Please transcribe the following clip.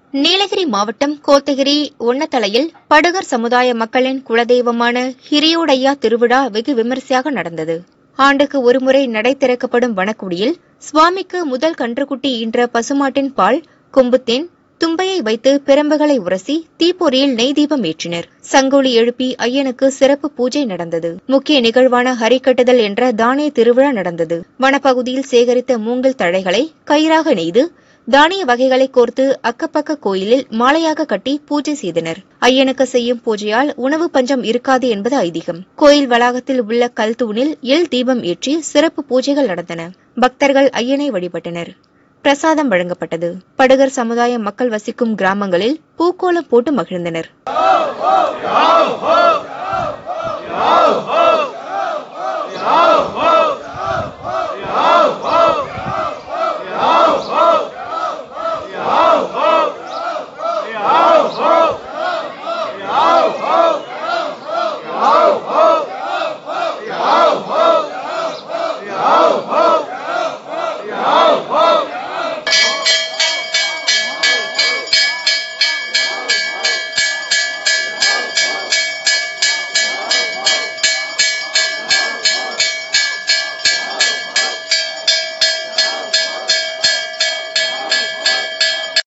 நீலகிரி மாவட்டம் கோத்தகிரி ஒன்னத்தலையில் படுகர் சமுதாய மக்களின் குலதெய்வமான ஹிரியோடையா திருவிழா வெகு விமரிசையாக நடந்தது ஆண்டுக்கு ஒருமுறை நடை திறக்கப்படும் வனக்குடியில் சுவாமிக்கு முதல் கன்றுக்குட்டி ஈன்ற பசுமாட்டின் பால் கொம்புத்தேன் தும்பையை வைத்து பிரம்புகளை உரசி தீப்பொறியில் நெய் தீபம் ஏற்றினர் சங்கொலி எழுப்பி ஐயனுக்கு சிறப்பு பூஜை நடந்தது முக்கிய நிகழ்வான ஹரிக்கட்டுதல் என்ற தானிய திருவிழா நடந்தது வனப்பகுதியில் சேகரித்த மூங்கல் தழைகளை கயிறாக நெய்து தானிய வகைகளை கோர்த்து அக்கப்பக்க கோயிலில் மாலையாக கட்டி பூஜை செய்தனர் ஐயனுக்கு செய்யும் பூஜையால் உணவு பஞ்சம் இருக்காது என்பது ஐதீகம் கோயில் வளாகத்தில் உள்ள கல் தூணில் எல் தீபம் ஏற்றி சிறப்பு பூஜைகள் நடந்தன பக்தர்கள் ஐயனை வழிபட்டனர் பிரசாதம் வழங்கப்பட்டது படுகர் சமுதாய மக்கள் வசிக்கும் கிராமங்களில் பூக்கோலம் போட்டு மகிழ்ந்தனர் ho, ho!